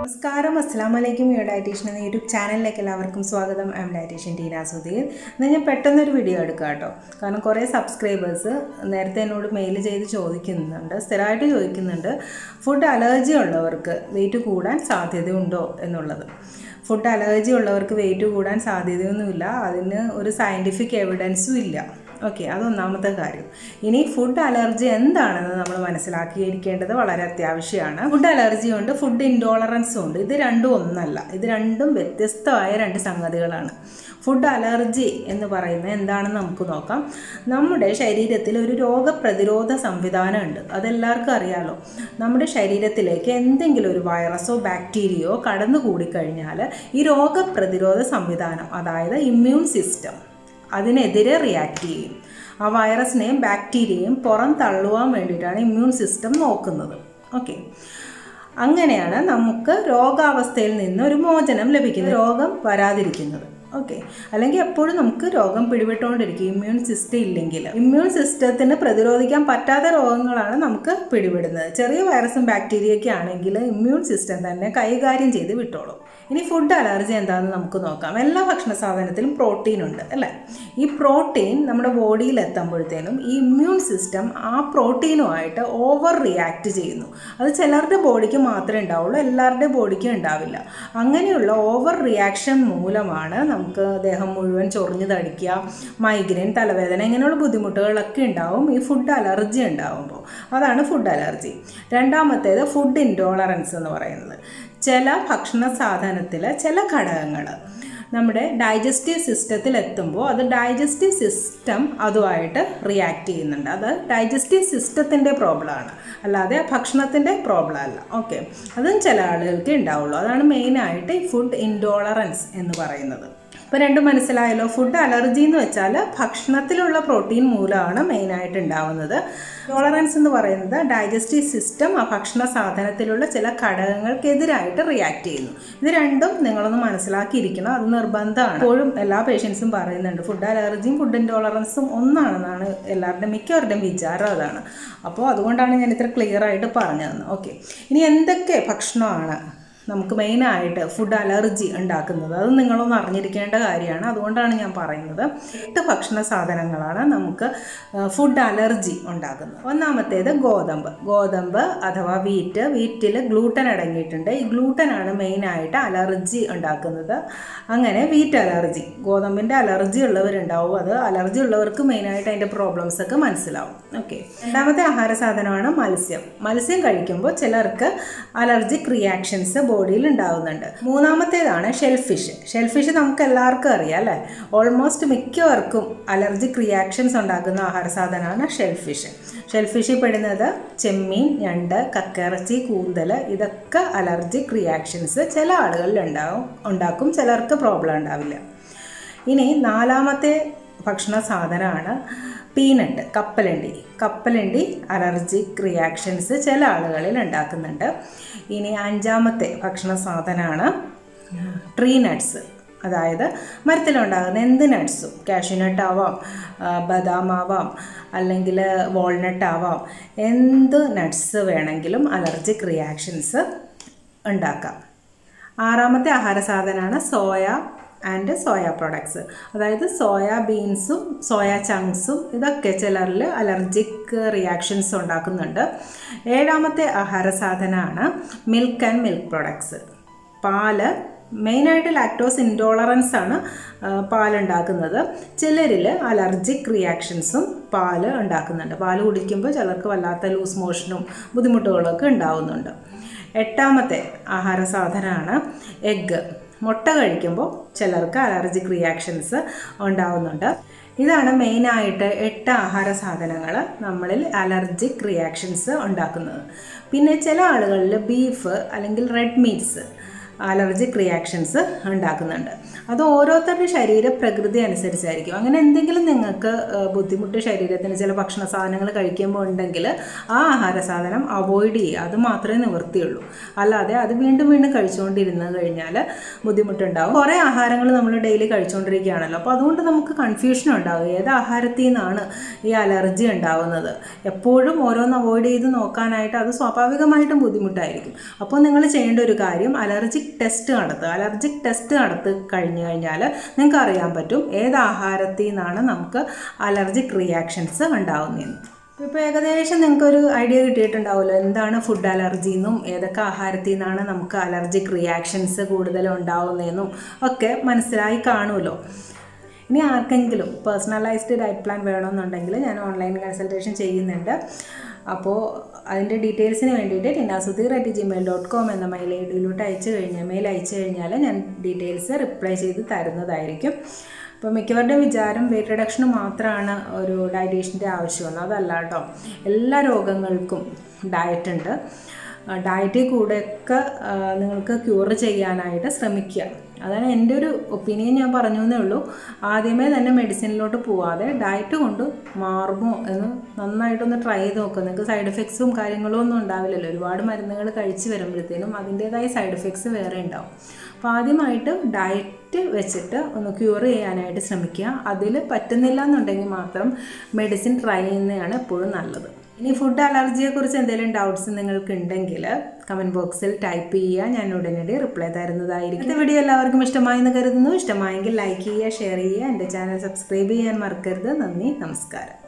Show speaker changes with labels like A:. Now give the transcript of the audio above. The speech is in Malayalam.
A: നമസ്കാരം അസ്സാം വലൈക്കും യോ ഡയറ്റീഷ്യൻ എന്ന യൂട്യൂബ് ചാനലിലേക്ക് എല്ലാവർക്കും സ്വാഗതം I'm dietitian Teena Sudheer എന്നാൽ ഞാൻ പെട്ടെന്നൊരു വീഡിയോ എടുക്കാം കേട്ടോ കാരണം കുറേ സബ്സ്ക്രൈബേഴ്സ് നേരത്തെ എന്നോട് മെയിൽ ചെയ്ത് ചോദിക്കുന്നുണ്ട് സ്ഥിരമായിട്ട് ചോദിക്കുന്നുണ്ട് ഫുഡ് അലർജി ഉള്ളവർക്ക് വെയിറ്റ് കൂടാൻ സാധ്യതയുണ്ടോ എന്നുള്ളത് ഫുഡ് അലർജി ഉള്ളവർക്ക് വെയിറ്റ് കൂടാൻ സാധ്യതയൊന്നുമില്ല അതിന് ഒരു സയൻറ്റിഫിക് എവിഡൻസും ഇല്ല ഓക്കെ അതൊന്നാമത്തെ കാര്യം ഇനി ഫുഡ് അലർജി എന്താണെന്ന് നമ്മൾ മനസ്സിലാക്കിയിരിക്കേണ്ടത് വളരെ അത്യാവശ്യമാണ് ഫുഡ് അലർജി ഉണ്ട് ഫുഡ് ഇൻടോളറൻസും ഉണ്ട് ഇത് രണ്ടും ഒന്നല്ല ഇത് രണ്ടും വ്യത്യസ്തമായ രണ്ട് സംഗതികളാണ് ഫുഡ് അലർജി എന്ന് പറയുന്നത് എന്താണെന്ന് നമുക്ക് നോക്കാം നമ്മുടെ ശരീരത്തിൽ ഒരു രോഗപ്രതിരോധ സംവിധാനം ഉണ്ട് അതെല്ലാവർക്കും അറിയാലോ നമ്മുടെ ശരീരത്തിലേക്ക് എന്തെങ്കിലും ഒരു വൈറസോ ബാക്ടീരിയയോ കടന്നു കൂടിക്കഴിഞ്ഞാൽ ഈ രോഗപ്രതിരോധ സംവിധാനം അതായത് ഇമ്മ്യൂൺ സിസ്റ്റം അതിനെതിരെ റിയാക്ട് ചെയ്യും ആ വൈറസിനെയും ബാക്ടീരിയയും പുറം തള്ളുവാൻ വേണ്ടിയിട്ടാണ് ഇമ്മ്യൂൺ സിസ്റ്റം നോക്കുന്നത് ഓക്കെ അങ്ങനെയാണ് നമുക്ക് രോഗാവസ്ഥയിൽ നിന്ന് ഒരു മോചനം ലഭിക്കുന്നത് രോഗം വരാതിരിക്കുന്നത് ഓക്കെ അല്ലെങ്കിൽ എപ്പോഴും നമുക്ക് രോഗം പിടിപെട്ടുകൊണ്ടിരിക്കും ഇമ്മ്യൂൺ സിസ്റ്റം ഇല്ലെങ്കിൽ ഇമ്മ്യൂൺ സിസ്റ്റത്തിന് പ്രതിരോധിക്കാൻ പറ്റാത്ത രോഗങ്ങളാണ് നമുക്ക് പിടിപെടുന്നത് ചെറിയ വൈറസും ബാക്ടീരിയയൊക്കെ ആണെങ്കിൽ ഇമ്മ്യൂൺ സിസ്റ്റം തന്നെ കൈകാര്യം ചെയ്ത് വിട്ടോളും ഇനി ഫുഡ് അലർജി എന്താണെന്ന് നമുക്ക് നോക്കാം എല്ലാ ഭക്ഷണ സാധനത്തിലും പ്രോട്ടീൻ ഉണ്ട് അല്ലേ ഈ പ്രോട്ടീൻ നമ്മുടെ ബോഡിയിൽ എത്തുമ്പോഴത്തേനും ഈ ഇമ്മ്യൂൺ സിസ്റ്റം ആ പ്രോട്ടീനുമായിട്ട് ഓവർ റിയാക്ട് ചെയ്യുന്നു അത് ചിലരുടെ ബോഡിക്ക് മാത്രമേ ഉണ്ടാവുള്ളൂ എല്ലാവരുടെ ബോഡിക്കും ഉണ്ടാവില്ല അങ്ങനെയുള്ള ഓവർ റിയാക്ഷൻ മൂലമാണ് നമുക്ക് ദേഹം മുഴുവൻ ചൊറിഞ്ഞ് തടിക്കുക മൈഗ്രെയിൻ തലവേദന ഇങ്ങനെയുള്ള ബുദ്ധിമുട്ടുകളൊക്കെ ഉണ്ടാവും ഈ ഫുഡ് അലർജി ഉണ്ടാവുമ്പോൾ അതാണ് ഫുഡ് അലർജി രണ്ടാമത്തേത് ഫുഡ് ഇൻടോളറൻസ് എന്ന് പറയുന്നത് ചില ഭക്ഷണ സാധനത്തിലെ ചില ഘടകങ്ങൾ നമ്മുടെ ഡൈജസ്റ്റീവ് സിസ്റ്റത്തിൽ എത്തുമ്പോൾ അത് ഡൈജസ്റ്റീവ് സിസ്റ്റം അതുമായിട്ട് റിയാക്ട് ചെയ്യുന്നുണ്ട് അത് ഡൈജസ്റ്റീവ് സിസ്റ്റത്തിൻ്റെ പ്രോബ്ലമാണ് അല്ലാതെ ഭക്ഷണത്തിൻ്റെ പ്രോബ്ലം അല്ല ഓക്കെ അതും ചില ആളുകൾക്ക് ഉണ്ടാവുള്ളൂ അതാണ് മെയിനായിട്ട് ഈ ഫുഡ് ഇൻടോളറൻസ് എന്ന് പറയുന്നത് ഇപ്പോൾ രണ്ടും മനസ്സിലായല്ലോ ഫുഡ് അലർജി എന്ന് വെച്ചാൽ ഭക്ഷണത്തിലുള്ള പ്രോട്ടീൻ മൂലമാണ് മെയിനായിട്ട് ഉണ്ടാവുന്നത് ടോളറൻസ് എന്ന് പറയുന്നത് ഡൈജസ്റ്റീവ് സിസ്റ്റം ആ ഭക്ഷണ സാധനത്തിലുള്ള ചില ഘടകങ്ങൾക്കെതിരായിട്ട് റിയാക്ട് ചെയ്യുന്നു ഇത് രണ്ടും നിങ്ങളൊന്ന് മനസ്സിലാക്കിയിരിക്കണം അത് നിർബന്ധമാണ് എപ്പോഴും എല്ലാ പേഷ്യൻസും പറയുന്നുണ്ട് ഫുഡ് അലർജിയും ഫുഡ് ഇൻടോളറൻസും ഒന്നാണെന്നാണ് എല്ലാവരുടെയും മിക്കവരുടെയും വിചാരം അതാണ് അപ്പോൾ അതുകൊണ്ടാണ് ഞാൻ ഇത്ര ക്ലിയർ ആയിട്ട് പറഞ്ഞു തന്നത് ഓക്കെ ഇനി എന്തൊക്കെ ഭക്ഷണമാണ് നമുക്ക് മെയിനായിട്ട് ഫുഡ് അലർജി ഉണ്ടാക്കുന്നത് അത് നിങ്ങളൊന്ന് അറിഞ്ഞിരിക്കേണ്ട കാര്യമാണ് അതുകൊണ്ടാണ് ഞാൻ പറയുന്നത് എട്ട് ഭക്ഷണ സാധനങ്ങളാണ് നമുക്ക് ഫുഡ് അലർജി ഉണ്ടാക്കുന്നത് ഒന്നാമത്തേത് ഗോതമ്പ് ഗോതമ്പ് അഥവാ വീറ്റ് വീറ്റിൽ ഗ്ലൂട്ടൻ അടങ്ങിയിട്ടുണ്ട് ഈ ഗ്ലൂട്ടനാണ് മെയിനായിട്ട് അലർജി ഉണ്ടാക്കുന്നത് അങ്ങനെ വീറ്റ് അലർജി ഗോതമ്പിൻ്റെ അലർജി ഉള്ളവരുണ്ടാവും അത് അലർജി ഉള്ളവർക്ക് മെയിനായിട്ട് അതിൻ്റെ പ്രോബ്ലംസ് ഒക്കെ മനസ്സിലാവും ഓക്കെ രണ്ടാമത്തെ ആഹാര സാധനമാണ് മത്സ്യം മത്സ്യം കഴിക്കുമ്പോൾ ചിലർക്ക് അലർജിക് റിയാക്ഷൻസ് ബോഡിയിൽ ഉണ്ടാകുന്നുണ്ട് മൂന്നാമത്തേതാണ് ഷെൽഫിഷ് ഷെൽഫിഷ് നമുക്ക് എല്ലാവർക്കും അറിയാം അല്ലേ ഓൾമോസ്റ്റ് മിക്കവർക്കും അലർജിക് റിയാക്ഷൻസ് ഉണ്ടാക്കുന്ന ആഹാര സാധനമാണ് ഷെൽഫിഷ് ഷെൽഫിഷിൽ പെടുന്നത് ചെമ്മീൻ ഞണ്ട് കക്കിറച്ചി കൂന്തൽ ഇതൊക്കെ അലർജിക് റിയാക്ഷൻസ് ചില ആളുകളിൽ ഉണ്ടാവും ഉണ്ടാക്കും ചിലർക്ക് പ്രോബ്ലം ഉണ്ടാവില്ല ഇനി നാലാമത്തെ ഭക്ഷണ സാധനമാണ് പീനട്ട് കപ്പലണ്ടി കപ്പലണ്ടി അലർജിക് റിയാക്ഷൻസ് ചില ആളുകളിൽ ഉണ്ടാക്കുന്നുണ്ട് ഇനി അഞ്ചാമത്തെ ഭക്ഷണ സാധനമാണ് ട്രീ നട്ട്സ് അതായത് മരത്തിലുണ്ടാകുന്ന എന്ത് നട്ട്സും കാഷ്യൂനട്ട് ആവാം ബദാം ആവാം അല്ലെങ്കിൽ വാൾനട്ട് ആവാം എന്ത് നട്ട്സ് വേണമെങ്കിലും അലർജിക് റിയാക്ഷൻസ് ഉണ്ടാക്കാം ആറാമത്തെ ആഹാര സാധനമാണ് സോയ ആൻഡ് സോയ പ്രൊഡക്ട്സ് അതായത് സോയ ബീൻസും സോയ ചങ്ക്സും ഇതൊക്കെ ചിലരിൽ അലർജിക് റിയാക്ഷൻസ് ഉണ്ടാക്കുന്നുണ്ട് ഏഴാമത്തെ ആഹാര സാധനമാണ് മിൽക്ക് ആൻഡ് മിൽക്ക് പ്രൊഡക്ട്സ് പാല് മെയിനായിട്ട് ലാക്ടോസ് ഇൻടോളറൻസ് ആണ് പാലുണ്ടാക്കുന്നത് ചിലരിൽ അലർജിക് റിയാക്ഷൻസും പാല് ഉണ്ടാക്കുന്നുണ്ട് പാല് കുടിക്കുമ്പോൾ ചിലർക്ക് വല്ലാത്ത ലൂസ് മോഷനും ബുദ്ധിമുട്ടുകളൊക്കെ ഉണ്ടാവുന്നുണ്ട് എട്ടാമത്തെ ആഹാര സാധനമാണ് എഗ്ഗ് മുട്ട കഴിക്കുമ്പോൾ ചിലർക്ക് അലർജിക് റിയാക്ഷൻസ് ഉണ്ടാവുന്നുണ്ട് ഇതാണ് മെയിനായിട്ട് എട്ട് ആഹാര സാധനങ്ങൾ നമ്മളിൽ അലർജിക് റിയാക്ഷൻസ് ഉണ്ടാക്കുന്നത് പിന്നെ ചില ആളുകളിൽ ബീഫ് അല്ലെങ്കിൽ റെഡ് മീറ്റ്സ് അലർജിക് റിയാക്ഷൻസ് ഉണ്ടാക്കുന്നുണ്ട് അത് ഓരോരുത്തരുടെ ശരീര പ്രകൃതി അനുസരിച്ചായിരിക്കും അങ്ങനെ എന്തെങ്കിലും നിങ്ങൾക്ക് ആ, ബുദ്ധിമുട്ട് ശരീരത്തിന് ചില ഭക്ഷണ സാധനങ്ങൾ കഴിക്കുമ്പോൾ ഉണ്ടെങ്കിൽ ആ ആഹാര സാധനം അവോയ്ഡ് ചെയ്യുക അത് മാത്രമേ നിവൃത്തിയുള്ളൂ അല്ലാതെ അത് വീണ്ടും വീണ്ടും കഴിച്ചുകൊണ്ടിരുന്ന് കഴിഞ്ഞാൽ ബുദ്ധിമുട്ടുണ്ടാവും കുറേ ആഹാരങ്ങൾ നമ്മൾ ഡെയിലി കഴിച്ചുകൊണ്ടിരിക്കുകയാണല്ലോ അപ്പോൾ അതുകൊണ്ട് നമുക്ക് കൺഫ്യൂഷൻ ഉണ്ടാവും ഏത് ആഹാരത്തിൽ നിന്നാണ് ഈ അലർജി ഉണ്ടാവുന്നത് എപ്പോഴും ഓരോന്ന് അവോയ്ഡ് ചെയ്ത് നോക്കാനായിട്ട് അത് സ്വാഭാവികമായിട്ടും ബുദ്ധിമുട്ടായിരിക്കും അപ്പോൾ നിങ്ങൾ ചെയ്യേണ്ട ഒരു കാര്യം അലർജിക് ടെസ്റ്റ് നടത്തുക അലർജിക് ടെസ്റ്റ് നടത്തി കഴിഞ്ഞു കഴിഞ്ഞാൽ നിങ്ങൾക്ക് അറിയാൻ പറ്റും ഏത് ആഹാരത്തിൽ നിന്നാണ് നമുക്ക് അലർജിക് റിയാക്ഷൻസ് ഉണ്ടാവുന്നതെന്ന് ഇപ്പോൾ ഏകദേശം നിങ്ങൾക്കൊരു ഐഡിയ കിട്ടിയിട്ടുണ്ടാവുമല്ലോ എന്താണ് ഫുഡ് അലർജി എന്നും ഏതൊക്കെ ആഹാരത്തിൽ നിന്നാണ് നമുക്ക് അലർജിക് റിയാക്ഷൻസ് കൂടുതൽ ഉണ്ടാവുന്നതെന്നും ഒക്കെ മനസ്സിലായി കാണുമല്ലോ ഇനി ആർക്കെങ്കിലും പേഴ്സണലൈസ്ഡ് ഡയറ്റ് പ്ലാൻ വേണമെന്നുണ്ടെങ്കിൽ ഞാൻ ഓൺലൈൻ കൺസൾട്ടേഷൻ ചെയ്യുന്നുണ്ട് അപ്പോൾ അതിൻ്റെ ഡീറ്റെയിൽസിന് വേണ്ടിയിട്ട് ടിനാസുധീർ അറ്റ് ജിമെയിൽ ഡോട്ട് കോം എന്ന മെയിൽ ഐ ഡിയിലോട്ട് അയച്ചു കഴിഞ്ഞാൽ മെയിൽ അയച്ചു കഴിഞ്ഞാൽ ഞാൻ ഡീറ്റെയിൽസ് റിപ്ലൈ ചെയ്ത് തരുന്നതായിരിക്കും അപ്പോൾ മിക്കവരുടെയും വിചാരം വെയിറ്റ് റിഡക്ഷന് മാത്രമാണ് ഒരു ഡയറ്റീഷ്യൻ്റെ ആവശ്യമെന്ന് അതല്ല കേട്ടോ എല്ലാ രോഗങ്ങൾക്കും ഡയറ്റ് ഉണ്ട് ഡയറ്റിൽ കൂടെയൊക്കെ ആ, നിങ്ങൾക്ക് ക്യൂർ ചെയ്യാനായിട്ട് ശ്രമിക്കുക അതാണ് എൻ്റെ ഒരു ഒപ്പീനിയൻ ഞാൻ പറഞ്ഞു എന്നേ ഉള്ളൂ ആദ്യമേ തന്നെ മെഡിസിനിലോട്ട് പോവാതെ ഡയറ്റ് കൊണ്ട് മാറുമോ എന്ന് നന്നായിട്ടൊന്ന് ട്രൈ ചെയ്ത് നോക്കുക നിങ്ങൾക്ക് സൈഡ് എഫക്ട്സും കാര്യങ്ങളും ഒന്നും ഉണ്ടാവില്ലല്ലോ ഒരുപാട് മരുന്നുകൾ കഴിച്ച് വരുമ്പോഴത്തേനും അതിൻ്റേതായ സൈഡ് എഫക്ട്സ് വേറെ ഉണ്ടാവും അപ്പോൾ ആദ്യമായിട്ട് ഡയറ്റ് വെച്ചിട്ട് ഒന്ന് ക്യൂർ ചെയ്യാനായിട്ട് ശ്രമിക്കുക അതിൽ പറ്റുന്നില്ല എന്നുണ്ടെങ്കിൽ മാത്രം മെഡിസിൻ ട്രൈ ചെയ്യുന്നതാണ് എപ്പോഴും നല്ലത് ഇനി ഫുഡ് അലർജിയെക്കുറിച്ച് എന്തെങ്കിലും ഡൗട്ട്സ് നിങ്ങൾക്ക് ഉണ്ടെങ്കിൽ കമൻറ്റ് ബോക്സിൽ ടൈപ്പ് ചെയ്യുക ഞാൻ ഉടനടി റിപ്ലൈ തരുന്നതായിരിക്കും ഇന്നത്തെ വീഡിയോ എല്ലാവർക്കും ഇഷ്ടമായെന്ന് കരുതുന്നു ഇഷ്ടമായെങ്കിൽ ലൈക്ക് ചെയ്യുക ഷെയർ ചെയ്യുക എൻ്റെ ചാനൽ സബ്സ്ക്രൈബ് ചെയ്യാൻ മറക്കരുത് നന്ദി നമസ്കാരം